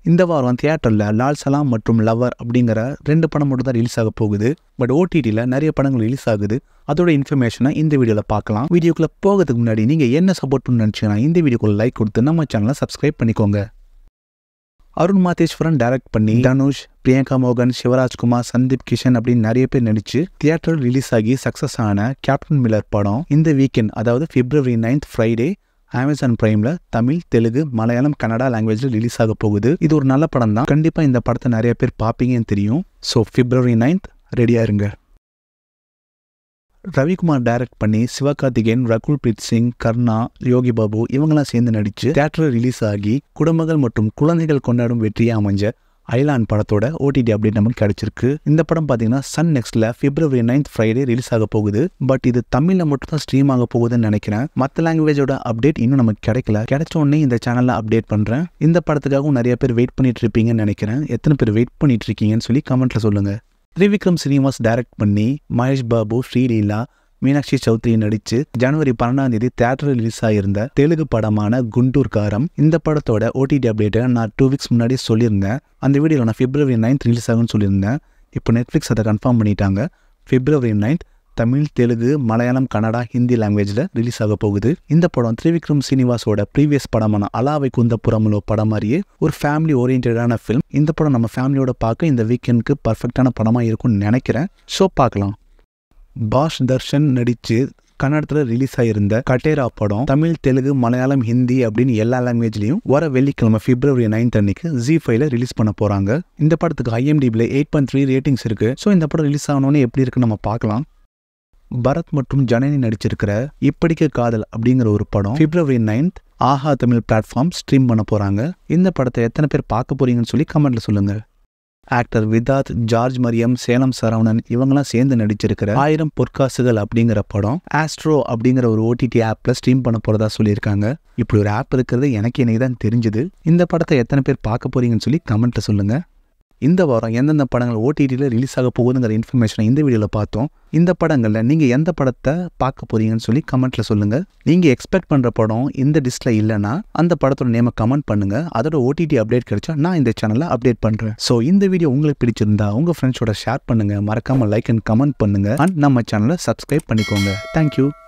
இந்த வாரம் தியேட்டரில் லால் சலாம் மற்றும் லவர் அப்படிங்கிற ரெண்டு படம் மட்டும் தான் ரிலீஸ் ஆக போகுது பட் ஓடிடியில் நிறைய படங்கள் ரிலீஸ் ஆகுது அதோட இன்ஃபர்மேஷனை இந்த வீடியோவில் பார்க்கலாம் வீடியோக்குள்ளே போகிறதுக்கு முன்னாடி நீங்கள் என்ன சப்போர்ட் பண்ணு நினச்சிங்கன்னா இந்த வீடியோக்குள்ள லைக் கொடுத்து நம்ம சேனலை சப்ஸ்கிரைப் பண்ணிக்கோங்க அருண் மாதேஸ்வரன் டைரக்ட் பண்ணி தனுஷ் பிரியங்கா மோகன் சிவராஜ்குமார் சந்தீப் கிஷன் அப்படின்னு நிறைய பேர் நடிச்சு தியேட்டர் ரிலீஸ் ஆகி சக்ஸஸ் ஆன கேப்டன் மில்லர் படம் இந்த வீக்கெண்ட் அதாவது பிப்ரவரி நைன்த் ஃப்ரைடே அமேசான் பிரைம்ல தமிழ் தெலுங்கு மலையாளம் கன்னடா லாங்குவேஜ்ல ரிலீஸ் ஆக போகுது இது ஒரு நல்ல படம் தான் கண்டிப்பா இந்த படத்தை நிறைய பேர் பார்ப்பீங்கன்னு தெரியும் ஸோ பிப்ரவரி நைன்த் ரெடியா இருங்க ரவிக்குமார் டைரக்ட் பண்ணி சிவகார்த்திகேயன் ரகுல் பிரீத் சிங் கர்ணா யோகி பாபு இவங்கெல்லாம் சேர்ந்து நடிச்சு தியேட்டர் ரிலீஸ் ஆகி குடும்பங்கள் மற்றும் குழந்தைகள் கொண்டாடும் வெற்றியை அமைஞ்ச ஐலாண்ட் படத்தோட ஓடிடி அப்டேட் நமக்கு கிடைச்சிருக்கு இந்த படம் பார்த்தீங்கன்னா சன் நெக்ஸ்ட்ல பிப்ரவரி நைன்த் ஃப்ரைடே ரிலீஸ் ஆக போகுது பட் இது தமிழில் மட்டும் தான் ஸ்ட்ரீம் ஆக போகுதுன்னு நினைக்கிறேன் மற்ற லாங்குவேஜோட அப்டேட் இன்னும் நமக்கு கிடைக்கல கிடைச்ச உடனே இந்த சேனலில் அப்டேட் பண்ணுறேன் இந்த படத்துக்காகவும் நிறைய பேர் வெயிட் பண்ணிட்டு இருப்பீங்கன்னு நினைக்கிறேன் எத்தனை பேர் வெயிட் பண்ணிட்டு இருக்கீங்கன்னு சொல்லி கமெண்ட்ல சொல்லுங்க திரிவிக்ரம் சினிமாஸ் டைரக்ட் பண்ணி மகேஷ் பாபு ஸ்ரீலீலா மீனாட்சி சௌத்ரி நடிச்சு ஜனவரி பன்னெண்டாம் தேதி தியேட்டர் ரிலீஸ் ஆகியிருந்த தெலுங்கு படமான குண்டூர் காரம் இந்த படத்தோட ஓடிடி அப்டேட்டை நான் டூ வீக்ஸ் முன்னாடி சொல்லியிருந்தேன் அந்த வீடியோவில் நான் பிப்ரவரி நைன்த் ரிலீஸ் ஆகும்னு சொல்லியிருந்தேன் இப்போ நெட்ஃப்ளிக்ஸ் அதை கன்ஃபார்ம் பண்ணிட்டாங்க பிப்ரவரி நைன்த் தமிழ் தெலுங்கு மலையாளம் கன்னடா ஹிந்தி லாங்குவேஜில் ரிலீஸ் ஆக போகுது இந்த படம் திரிவிக்ரம் சீனிவாஸோட ப்ரீவியஸ் படமான அலாவை குந்தபுரமுலோ படம் மாதிரியே ஒரு ஃபேமிலி ஓரியன்டான ஃபிலிம் இந்த படம் நம்ம ஃபேமிலியோட பார்க்க இந்த வீக்கெண்டுக்கு பர்ஃபெக்டான படமாக இருக்கும்னு நினைக்கிறேன் ஸோ பார்க்கலாம் பாஷ் தர்ஷன் நடிச்சு கன்னடத்தில் ரிலீஸ் ஆகியிருந்த கட்டேரா படம் தமிழ் தெலுங்கு மலையாளம் ஹிந்தி அப்படின்னு எல்லா லாங்குவேஜ்லையும் வர வெள்ளிக்கிழமை பிப்ரவரி நைன்த் அன்னைக்கு ஜி ஃபைவ்ல ரிலீஸ் பண்ண போறாங்க இந்த படத்துக்கு ஐஎம்டிபியில் எயிட் பாயிண்ட் த்ரீ ரேட்டிங்ஸ் இருக்கு ஸோ இந்த படம் ரிலீஸ் ஆகணும்னு எப்படி இருக்குன்னு நம்ம பார்க்கலாம் பரத் மற்றும் ஜனனி நடிச்சிருக்கிற இப்படிக்க காதல் அப்படிங்கிற ஒரு படம் February ninth Aha Tamil platform stream பண்ண போறாங்க இந்த படத்தை எத்தனை பேர் பார்க்க போறீங்கன்னு சொல்லி கமெண்ட்ல சொல்லுங்க ஆக்டர் விதாத் ஜார்ஜ் மரியம் சேலம் சரவணன் இவங்கெல்லாம் சேர்ந்து நடிச்சிருக்கிற ஆயிரம் பொற்காசுகள் அப்படிங்கிற படம் ஆஸ்ட்ரோ அப்படிங்கிற ஒரு ஓடிடி ஆப்ல ஸ்ட்ரீம் பண்ண போறதா சொல்லியிருக்காங்க இப்படி ஒரு ஆப் இருக்கிறது எனக்கு இன்னைக்கு தான் தெரிஞ்சுது இந்த படத்தை எத்தனை பேர் பார்க்க போறீங்கன்னு சொல்லி கமெண்ட்ல சொல்லுங்க இந்த வாரம் எந்தெந்த படங்கள் ஓடிடியில் ரிலீஸ் ஆக போகுதுங்கிற இன்ஃபர்மேஷனை இந்த வீடியோவில் பார்த்தோம் இந்த படங்களில் நீங்கள் எந்த படத்தை பார்க்க போறீங்கன்னு சொல்லி கமெண்ட்ல சொல்லுங்கள் நீங்கள் எக்ஸ்பெக்ட் பண்ணுற படம் இந்த லிஸ்ட்டில் இல்லைன்னா அந்த படத்தோட நேமை கமெண்ட் பண்ணுங்க அதோட ஓடிடி அப்டேட் கிடைச்சா நான் இந்த சேனலில் அப்டேட் பண்ணுறேன் ஸோ இந்த வீடியோ உங்களுக்கு பிடிச்சிருந்தா உங்கள் ஃப்ரெண்ட்ஸோட ஷேர் பண்ணுங்க மறக்காம லைக் அண்ட் கமெண்ட் பண்ணுங்க அண்ட் நம்ம சேனலை சப்ஸ்கிரைப் பண்ணிக்கோங்க தேங்க்யூ